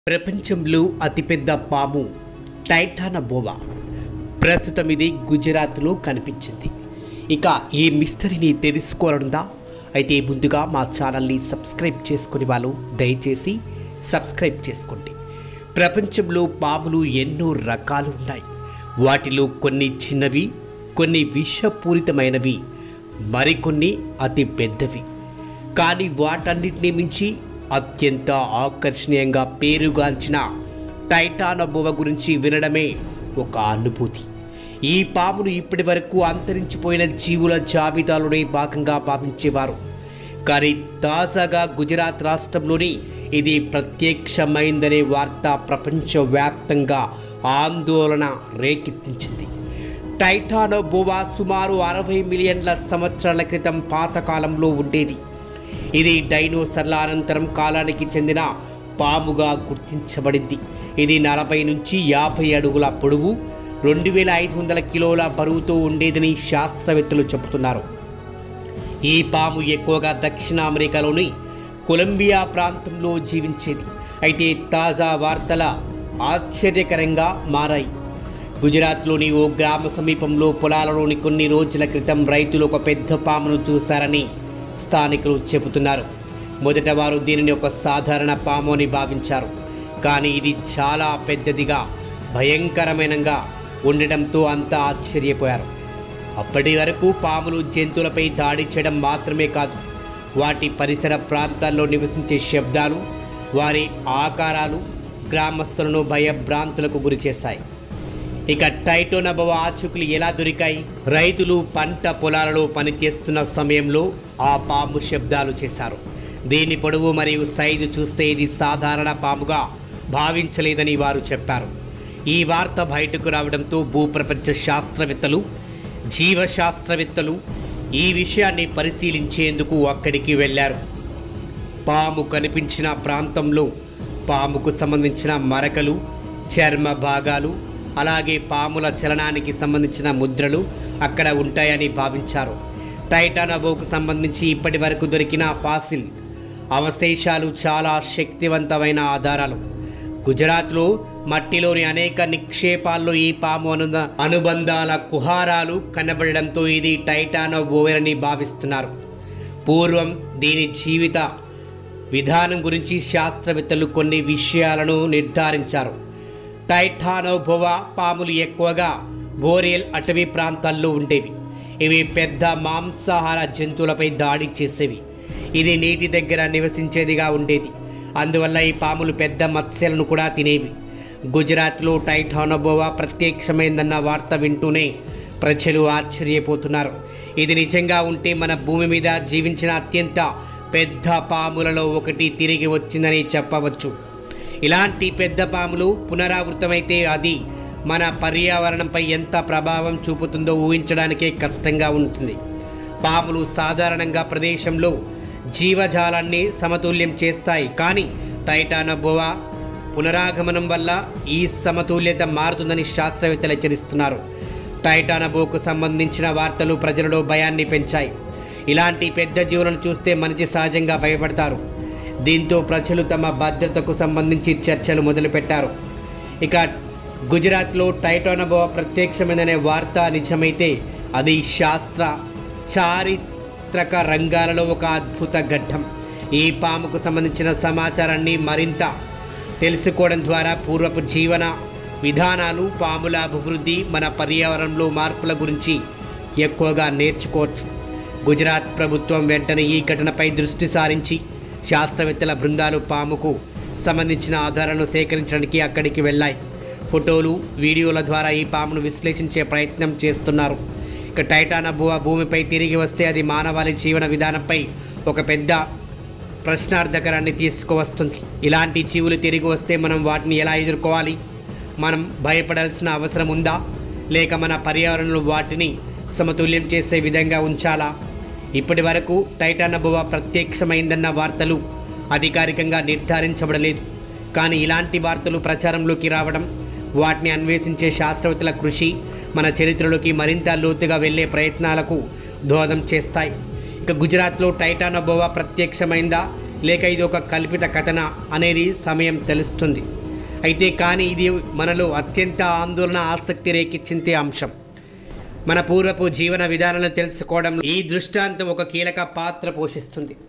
ప్రపంచంలో అతిపెద్ద పాము టైటానబోవా ప్రస్తుతం ఇది గుజరాత్లో కనిపించింది ఇక ఈ మిస్టరీని తెలుసుకోవాలనుందా అయితే ముందుగా మా ఛానల్ని సబ్స్క్రైబ్ చేసుకునే వాళ్ళు దయచేసి సబ్స్క్రైబ్ చేసుకోండి ప్రపంచంలో పాములు ఎన్నో రకాలు ఉన్నాయి వాటిలో కొన్ని చిన్నవి కొన్ని విషపూరితమైనవి మరికొన్ని అతి పెద్దవి కానీ వాటన్నిటిని మించి అత్యంత ఆకర్షణీయంగా పేరుగాంచిన టైటానబోవ గురించి వినడమే ఒక అనుభూతి ఈ పామును ఇప్పటి వరకు అంతరించిపోయిన జీవుల జాబితాలోనే భాగంగా భావించేవారు కానీ తాజాగా గుజరాత్ రాష్ట్రంలోని ఇది ప్రత్యక్షమైందనే వార్త ప్రపంచవ్యాప్తంగా ఆందోళన రేకెత్తించింది టైటానోబోవా సుమారు అరవై మిలియన్ల సంవత్సరాల క్రితం పాతకాలంలో ఉండేది ఇది డైనోసర్ల అనంతరం కాలానికి చెందిన పాముగా గుర్తించబడింది ఇది నలభై నుంచి యాభై అడుగుల పొడవు రెండు వేల ఐదు వందల కిలోల బరువుతో ఉండేదని శాస్త్రవేత్తలు చెబుతున్నారు ఈ పాము ఎక్కువగా దక్షిణ అమెరికాలోని కొలంబియా ప్రాంతంలో జీవించేది అయితే తాజా వార్తల ఆశ్చర్యకరంగా మారాయి గుజరాత్లోని ఓ గ్రామ సమీపంలో పొలాలలోని కొన్ని రోజుల క్రితం రైతులు ఒక పెద్ద పామును చూశారని స్థానికులు చెబుతున్నారు మొదట వారు దీనిని ఒక సాధారణ పాము అని భావించారు కానీ ఇది చాలా పెద్దదిగా భయంకరమైనగా ఉండటంతో అంతా ఆశ్చర్యపోయారు అప్పటి వరకు పాములు జంతువులపై దాడి చేయడం మాత్రమే కాదు వాటి పరిసర ప్రాంతాల్లో నివసించే శబ్దాలు వారి ఆకారాలు గ్రామస్తులను భయభ్రాంతులకు గురిచేశాయి ఇక టైటోనబవ ఆచుకులు ఎలా దొరికాయి రైతులు పంట పొలాలలో పనిచేస్తున్న సమయంలో ఆ పాము శబ్దాలు చేశారు దీని పొడవు మరియు సైజు చూస్తే ఇది సాధారణ పాముగా భావించలేదని వారు చెప్పారు ఈ వార్త బయటకు రావడంతో భూప్రపంచ శాస్త్రవేత్తలు జీవశాస్త్రవేత్తలు ఈ విషయాన్ని పరిశీలించేందుకు అక్కడికి వెళ్ళారు పాము కనిపించిన ప్రాంతంలో పాముకు సంబంధించిన మరకలు చర్మ భాగాలు అలాగే పాముల చలనానికి సంబంధించిన ముద్రలు అక్కడ ఉంటాయని భావించారు టైటానబోకు సంబంధించి ఇప్పటి వరకు దొరికిన ఫాసిల్ అవశేషాలు చాలా శక్తివంతమైన ఆధారాలు గుజరాత్లో మట్టిలోని అనేక నిక్షేపాల్లో ఈ పాము అనుద అనుబంధాల కుహారాలు కనబడడంతో ఇది టైటానోబోయరని భావిస్తున్నారు పూర్వం దీని జీవిత విధానం గురించి శాస్త్రవేత్తలు కొన్ని విషయాలను నిర్ధారించారు టైటానోబోవా పాములు ఎక్కువగా బోరియల్ అటవీ ప్రాంతాల్లో ఉండేవి ఇవి పెద్ద మాంసాహార జంతువులపై దాడి చేసేవి ఇది నీటి దగ్గర నివసించేదిగా ఉండేది అందువల్ల ఈ పాములు పెద్ద మత్స్యాలను కూడా తినేవి గుజరాత్లో టైటానోబోవా ప్రత్యక్షమైందన్న వార్త వింటూనే ప్రజలు ఆశ్చర్యపోతున్నారు ఇది నిజంగా ఉంటే మన భూమి మీద జీవించిన అత్యంత పెద్ద పాములలో ఒకటి తిరిగి వచ్చిందని చెప్పవచ్చు ఇలాంటి పెద్ద పాములు పునరావృతమైతే అది మన పర్యావరణంపై ఎంత ప్రభావం చూపుతుందో ఊహించడానికే కష్టంగా ఉంటుంది పాములు సాధారణంగా ప్రదేశంలో జీవజాలాన్ని సమతుల్యం చేస్తాయి కానీ టైటానోబోవా పునరాగమనం వల్ల ఈ సమతుల్యత మారుతుందని శాస్త్రవేత్తలు హెచ్చరిస్తున్నారు టైటానబోకు సంబంధించిన వార్తలు ప్రజలలో భయాన్ని పెంచాయి ఇలాంటి పెద్ద జీవులను చూస్తే మనిషి సహజంగా భయపడతారు దీంతో ప్రజలు తమ భద్రతకు సంబంధించి చర్చలు మొదలుపెట్టారు ఇక గుజరాత్లో టైటానబోవా ప్రత్యక్షమైందనే వార్త నిజమైతే అది శాస్త్ర చారిత్రక రంగాలలో ఒక అద్భుత ఘట్టం ఈ పాముకు సంబంధించిన సమాచారాన్ని మరింత తెలుసుకోవడం ద్వారా పూర్వపు జీవన విధానాలు పాముల అభివృద్ధి మన పర్యావరణంలో మార్పుల గురించి ఎక్కువగా నేర్చుకోవచ్చు గుజరాత్ ప్రభుత్వం వెంటనే ఈ ఘటనపై దృష్టి సారించి శాస్త్రవేత్తల బృందాలు పాముకు సంబంధించిన ఆధారాలను సేకరించడానికి అక్కడికి వెళ్ళాయి ఫోటోలు వీడియోల ద్వారా ఈ పామును విశ్లేషించే ప్రయత్నం చేస్తున్నారు ఇక టైటానబువా భూమిపై తిరిగి వస్తే అది మానవాళి జీవన విధానంపై ఒక పెద్ద ప్రశ్నార్థకరాన్ని తీసుకువస్తుంది ఇలాంటి జీవులు తిరిగి వస్తే మనం వాటిని ఎలా ఎదుర్కోవాలి మనం భయపడాల్సిన అవసరం ఉందా లేక మన పర్యావరణంలో వాటిని సమతుల్యం చేసే విధంగా ఉంచాలా ఇప్పటి వరకు టైటానబువా ప్రత్యక్షమైందన్న వార్తలు అధికారికంగా నిర్ధారించబడలేదు కానీ ఇలాంటి వార్తలు ప్రచారంలోకి రావడం వాటిని అన్వేషించే శాస్త్రవేత్తల కృషి మన చరిత్రలోకి మరింత లోతుగా వెళ్ళే ప్రయత్నాలకు దోహదం చేస్తాయి ఇక గుజరాత్లో టైటానోబోవా ప్రత్యక్షమైందా లేక ఇది ఒక కల్పిత కథన అనేది సమయం తెలుస్తుంది అయితే కానీ ఇది మనలో అత్యంత ఆందోళన ఆసక్తి రేకెత్తించే అంశం మన పూర్వపు జీవన విధానాలను తెలుసుకోవడం ఈ దృష్టాంతం ఒక కీలక పాత్ర పోషిస్తుంది